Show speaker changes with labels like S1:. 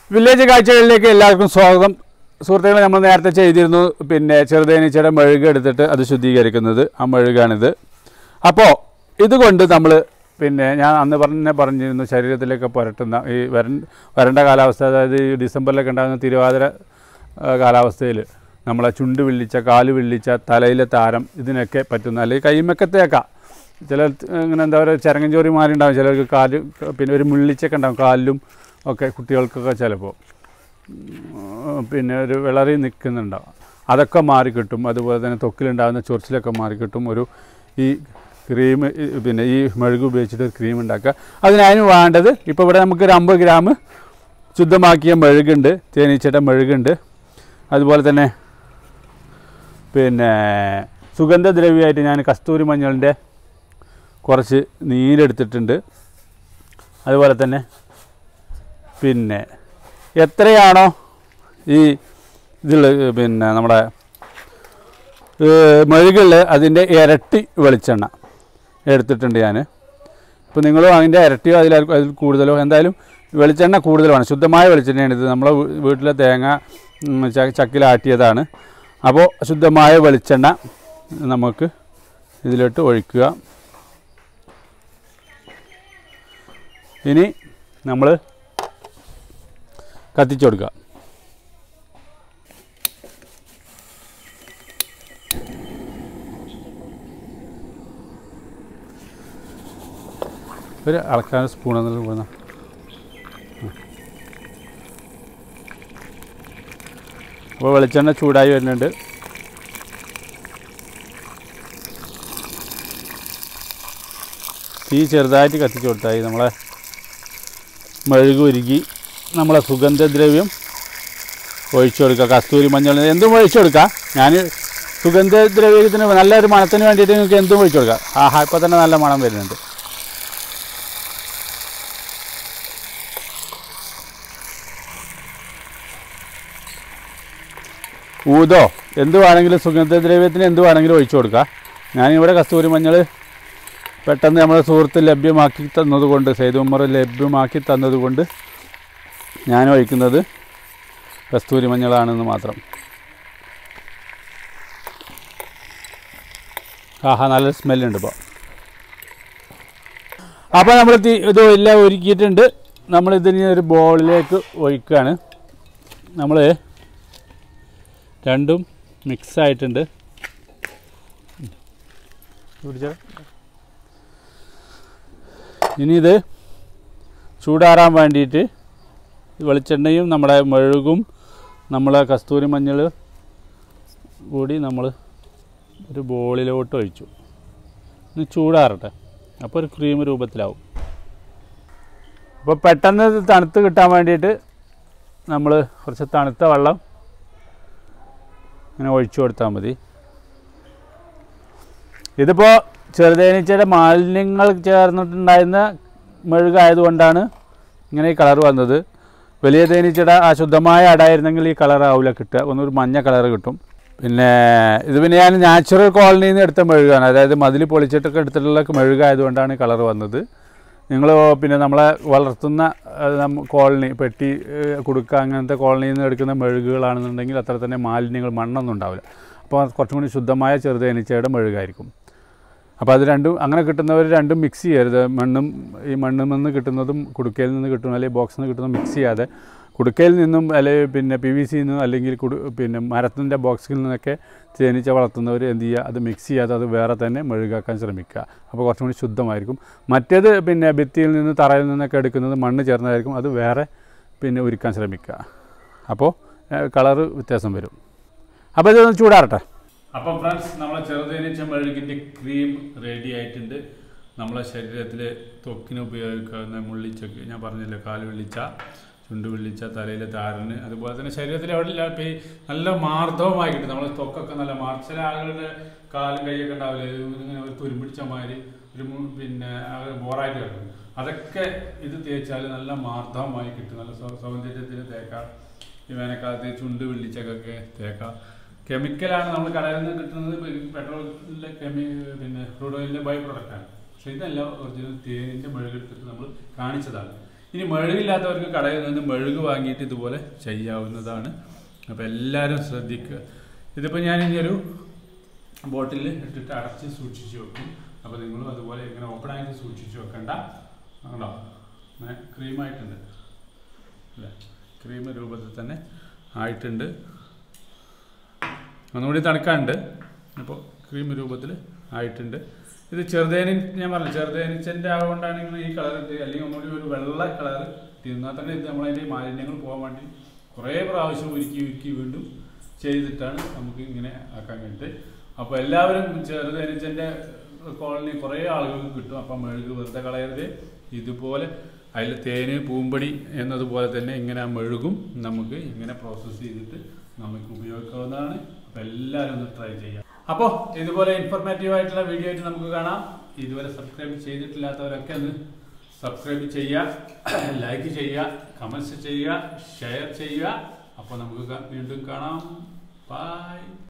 S1: village കാഴ്ചകളിലേക്ക് എല്ലാവർക്കും സ്വാഗതം സുഹൃത്തുക്കളെ നമ്മൾ നേരത്തെ ചെയ്തിരുന്നു പിന്നെ ചെറുതേനീച്ചയുടെ മെഴുക് എടുത്തിട്ട് അത് ശുദ്ധീകരിക്കുന്നത് ആ മെഴുകാണിത് അപ്പോൾ ഇതുകൊണ്ട് നമ്മൾ പിന്നെ ഞാൻ അന്ന് പറഞ്ഞ പറഞ്ഞിരുന്നു ശരീരത്തിലേക്ക് പുരട്ടുന്ന ഈ വരൻ വരണ്ട കാലാവസ്ഥ അതായത് ഈ ഡിസംബറിലൊക്കെ ഉണ്ടാകുന്ന തിരുവാതിര കാലാവസ്ഥയിൽ നമ്മളെ ചുണ്ട് വിള്ളിച്ച കാല് വിള്ളിച്ച തലയിലെ താരം ഇതിനൊക്കെ പറ്റുന്ന അല്ലെങ്കിൽ കൈമൊക്കെ തേക്കാം ചില ഇങ്ങനെ എന്താ പറയുക ചിരങ്ങഞ്ചോറി മാറി ഉണ്ടാവും ചിലർക്ക് കാല് പിന്നെ ഒരു മുള്ളിച്ചൊക്കെ ഉണ്ടാവും കാലിലും ഒക്കെ കുട്ടികൾക്കൊക്കെ ചിലപ്പോൾ ഉം, പിന്നെ ഒരു വിളറി നിൽക്കുന്നുണ്ടാവും അതൊക്കെ മാറിക്കിട്ടും അതുപോലെ തന്നെ ത്വക്കിലുണ്ടാകുന്ന ചൊറിച്ചിലൊക്കെ മാറിക്കിട്ടും ഒരു ഈ ക്രീം പിന്നെ ഈ മെഴുക് ഉപയോഗിച്ചിട്ട് ഒരു ക്രീം ഉണ്ടാക്കുക അതിനതിന് വേണ്ടത് ഇപ്പോൾ ഇവിടെ നമുക്കൊരു അമ്പത് ഗ്രാം ശുദ്ധമാക്കിയ മെഴുകുണ്ട് തേനീച്ചയുടെ മെഴുകുണ്ട് അതുപോലെ തന്നെ പിന്നെ സുഗന്ധദ്രവ്യമായിട്ട് ഞാൻ കസ്തൂരി മഞ്ഞളിൻ്റെ കുറച്ച് നീരെടുത്തിട്ടുണ്ട് അതുപോലെ തന്നെ പിന്നെ എത്രയാണോ ഈ ഇതിൽ പിന്നെ നമ്മുടെ മെഴുകളിൽ അതിൻ്റെ ഇരട്ടി വെളിച്ചെണ്ണ എടുത്തിട്ടുണ്ട് ഞാൻ ഇപ്പോൾ നിങ്ങളും അതിൻ്റെ ഇരട്ടിയോ അതിൽ അതിൽ കൂടുതലോ എന്തായാലും വെളിച്ചെണ്ണ കൂടുതൽ വേണം ശുദ്ധമായ വെളിച്ചെണ്ണയാണ് ഇത് നമ്മളെ വീ- വീട്ടിലെ തേങ്ങ ഉം, ച- ചക്കിലാട്ടിയതാണ് അപ്പോൾ ശുദ്ധമായ വെളിച്ചെണ്ണ നമുക്ക് ഇതിലോട്ട് ഒഴിക്കുക ഇനി നമ്മൾ കത്തിച്ചു കൊടുക്കുക ഒരു അളക്കാൻ സ്പൂൺ എന്നിട്ട് പോകുന്ന അപ്പോൾ വെളിച്ചെണ്ണ ചൂടായി വരുന്നുണ്ട് തീ ചെറുതായിട്ട് കത്തിച്ച് കൊടുത്തായി നമ്മളെ മെഴുക് ഉരുകി നമ്മളെ സുഗന്ധദ്രവ്യം ഒഴിച്ചു കൊടുക്കുക കസ്തൂരി മഞ്ഞൾ എന്തും ഒഴിച്ചു കൊടുക്കുക ഞാൻ സുഗന്ധദ്രവ്യത്തിന് നല്ലൊരു മണത്തിന് വേണ്ടിയിട്ട് നിങ്ങൾക്ക് എന്തും ഒഴിച്ചു കൊടുക്കുക ആഹാ ഇപ്പോൾ തന്നെ നല്ല മണം വരുന്നുണ്ട് ഊതോ എന്ത് വേണമെങ്കിലും സുഗന്ധദ്രവ്യത്തിന് എന്ത് വേണമെങ്കിലും ഒഴിച്ചു കൊടുക്കുക ഞാനിവിടെ കസ്തൂരി മഞ്ഞൾ പെട്ടെന്ന് നമ്മുടെ സുഹൃത്ത് ലഭ്യമാക്കി തന്നതുകൊണ്ട് സെയ്ദ് ഉമ്മർ ലഭ്യമാക്കി തന്നതുകൊണ്ട് ഞാൻ ഒഴിക്കുന്നത് കസ്തൂരി മഞ്ഞളാണെന്ന് മാത്രം ആഹാ നല്ല സ്മെല്ലുണ്ട് ഇപ്പോൾ അപ്പോൾ നമ്മൾ തീ ഇത് എല്ലാം ഒരുക്കിയിട്ടുണ്ട് നമ്മൾ ഇതിന് ഒരു ബോളിലേക്ക് ഒഴിക്കുകയാണ് നമ്മൾ രണ്ടും മിക്സ് ആയിട്ടുണ്ട് പിടിച്ചോ ഇനി ഇത് ചൂടാറാൻ വേണ്ടിയിട്ട് വെളിച്ചെണ്ണയും നമ്മുടെ മെഴുകും നമ്മളെ കസ്തൂരി മഞ്ഞൾ കൂടി നമ്മൾ ഒരു ബോളിലോട്ട് ഒഴിച്ചു ഇനി ചൂടാറട്ടെ അപ്പോൾ ഒരു ക്രീം രൂപത്തിലാവും അപ്പോൾ പെട്ടെന്ന് ഇത് തണുത്ത് കിട്ടാൻ വേണ്ടിയിട്ട് നമ്മൾ കുറച്ച് തണുത്ത വെള്ളം ഇങ്ങനെ ഒഴിച്ചു കൊടുത്താൽ മതി ഇതിപ്പോൾ ചെറുതേനീച്ചയുടെ മാലിന്യങ്ങൾ ചേർന്നിട്ടുണ്ടായിരുന്ന മെഴുകായതുകൊണ്ടാണ് ഇങ്ങനെ ഈ കളർ വന്നത് വലിയ തേനീച്ചയുടെ ആ ശുദ്ധമായ അടായിരുന്നെങ്കിൽ ഈ കളർ ആവില്ല കിട്ടുക ഒന്നൊരു മഞ്ഞ കളർ കിട്ടും പിന്നെ ഇത് പിന്നെ ഞാൻ നാച്ചുറൽ കോളനിയിൽ നിന്ന് എടുത്ത മെഴുകാണ് അതായത് മതിൽ പൊളിച്ചിട്ടൊക്കെ എടുത്തിട്ടുള്ള മെഴുകായതുകൊണ്ടാണ് കളർ വന്നത് നിങ്ങൾ പിന്നെ നമ്മളെ വളർത്തുന്ന അത് നമ്മ കോളനി പെട്ടി ഏഹ്, കുടുക്ക അങ്ങനത്തെ കോളനിയിൽ നിന്ന് എടുക്കുന്ന മെഴുകുകളാണെന്നുണ്ടെങ്കിൽ അത്ര തന്നെ മാലിന്യങ്ങൾ മണ്ണൊന്നും ഉണ്ടാവില്ല അപ്പോൾ കുറച്ചും കൂടി ശുദ്ധമായ ചെറുതേനീച്ചയുടെ മെഴുകായിരിക്കും അപ്പോൾ അത് രണ്ടും അങ്ങനെ കിട്ടുന്നവർ രണ്ടും മിക്സ് ചെയ്യരുത് മണ്ണും ഈ മണ്ണിൽ നിന്ന് കിട്ടുന്നതും കുടുക്കയിൽ നിന്ന് കിട്ടുന്ന അല്ലെങ്കിൽ ബോക്സിൽ നിന്ന് കിട്ടുന്നതും മിക്സ് ചെയ്യാതെ കുടുക്കയിൽ നിന്നും അല്ലെങ്കിൽ പിന്നെ പി വി സിയിൽ നിന്നും അല്ലെങ്കിൽ കുടു പിന്നെ മരത്തിൻ്റെ ബോക്സിൽ നിന്നൊക്കെ തേനീച്ച വളർത്തുന്നവർ എന്ത് ചെയ്യുക അത് മിക്സ് ചെയ്യാതെ അത് വേറെ തന്നെ മെഴുകാക്കാൻ ശ്രമിക്കുക അപ്പോൾ കുറച്ചും കൂടി ശുദ്ധമായിരിക്കും മറ്റേത് പിന്നെ ഭിത്തിയിൽ നിന്ന് തറയിൽ നിന്നൊക്കെ എടുക്കുന്നത് മണ്ണ് ചേർന്നതായിരിക്കും അത് വേറെ പിന്നെ ഉരുക്കാൻ ശ്രമിക്കുക അപ്പോൾ കളറ് വ്യത്യാസം വരും അപ്പോൾ ഇതൊന്ന് ചൂടാറട്ടെ അപ്പം ഫ്രണ്ട്സ് നമ്മളെ ചെറുതേനീച്ച മെഴുകിൻ്റെ ക്രീം റെഡി ആയിട്ടുണ്ട് നമ്മളെ ശരീരത്തിൽ ത്വക്കിന് ഉപയോഗിക്കാവുന്ന മുള്ളിച്ചക്ക് ഞാൻ പറഞ്ഞില്ല കാല് വെള്ളിച്ച ചുണ്ട് വെള്ളിച്ച തലയിലെ താരന് അതുപോലെ തന്നെ ശരീരത്തിൽ എവിടെ ഇപ്പം ഈ നല്ല മാർദ്ദവമായി കിട്ടും നമ്മളെ ത്വക്കൊക്കെ നല്ല മാർ ചില ആളുകളുടെ കാലും കൈയൊക്കെ ഉണ്ടാവില്ല ഇങ്ങനെ ഒരു തുരുമ്പിടിച്ച മാതിരി ഒരു മു- പിന്നെ ആ ഒരു ബോറായിട്ട് കിടക്കും അതൊക്കെ ഇത് തേച്ചാൽ നല്ല മാർദ്ദവമായി കിട്ടും നല്ല സൗ- സൗന്ദര്യത്തിന് തേക്കാം ഈ വേനൽക്കാലത്ത് ചുണ്ട് വെള്ളിച്ചക്കൊക്കെ തേക്കാം കെമിക്കലാണ് നമ്മൾ കടയിൽ നിന്ന് കിട്ടുന്നത് പെട്രോളിലെ കെമി പിന്നെ ക്രൂഡ് ഓയിലിൻ്റെ ബൈ പ്രൊഡക്റ്റാണ് പക്ഷേ ഇതല്ല ഒറിജിനൽ തേനിൻ്റെ മെഴുകെടുത്തിട്ട് നമ്മൾ കാണിച്ചതാണ് ഇനി മെഴുകില്ലാത്തവർക്ക് കടയിൽ നിന്ന് മെഴുക് വാങ്ങിയിട്ട് ഇതുപോലെ ചെയ്യാവുന്നതാണ് അപ്പോൾ എല്ലാവരും ശ്രദ്ധിക്കുക ഇതിപ്പോൾ ഞാൻ ഇനി ഒരു ബോട്ടിൽ ഇട്ടിട്ട് അടച്ച് സൂക്ഷിച്ച് വെക്കും അപ്പോൾ നിങ്ങളും അതുപോലെ ഇങ്ങനെ ഓപ്പൺ ആയിട്ട് സൂക്ഷിച്ച് വെക്കണ്ട കണ്ടോ അങ്ങനെ ക്രീമായിട്ടുണ്ട് അല്ലേ ക്രീം രൂപത്തിൽ തന്നെ ആയിട്ടുണ്ട് ഒന്നുകൂടി തണുക്കാനുണ്ട് അപ്പോൾ ക്രീം രൂപത്തിൽ ആയിട്ടുണ്ട് ഇത് ചെറുതേനി ഞാൻ പറഞ്ഞു ചെറുതേനിച്ചൻ്റെ ആകൊണ്ടാണ് ഇങ്ങനെ ഈ കളർ ഇട്ട് അല്ലെങ്കിൽ ഒന്നുകൂടി ഒരു വെള്ള കളർ തിന്നാൽ തന്നെ ഇത് നമ്മളതിൻ്റെ മാലിന്യങ്ങൾ പോകാൻ വേണ്ടി കുറേ പ്രാവശ്യം ഉരുക്കി ഉരുക്കി വീണ്ടും ചെയ്തിട്ടാണ് നമുക്ക് ഇങ്ങനെ ആക്കാൻ വേണ്ടിയിട്ട് അപ്പോൾ എല്ലാവരും ചെറുതേനിച്ചൻ്റെ കോളനി കുറേ ആളുകൾക്ക് കിട്ടും അപ്പം മെഴുക് വെറുതെ കളയരുത് ഇതുപോലെ അതിൽ തേന് പൂമ്പടി എന്നതുപോലെ തന്നെ ഇങ്ങനെ ആ മെഴുകും നമുക്ക് ഇങ്ങനെ പ്രോസസ്സ് ചെയ്തിട്ട് നമുക്ക് ഉപയോഗിക്കാവുന്നതാണ് അപ്പോൾ എല്ലാവരും ഒന്ന് ട്രൈ ചെയ്യാം അപ്പോൾ ഇതുപോലെ ഇൻഫോർമേറ്റീവ് ആയിട്ടുള്ള വീഡിയോ ആയിട്ട് നമുക്ക് കാണാം ഇതുവരെ സബ്സ്ക്രൈബ് ചെയ്തിട്ടില്ലാത്തവരൊക്കെ ഒന്ന് സബ്സ്ക്രൈബ് ചെയ്യുക ലൈക്ക് ചെയ്യുക കമൻസ് ചെയ്യുക ഷെയർ ചെയ്യുക അപ്പോൾ നമുക്ക് ക- വീണ്ടും കാണാം ബൈ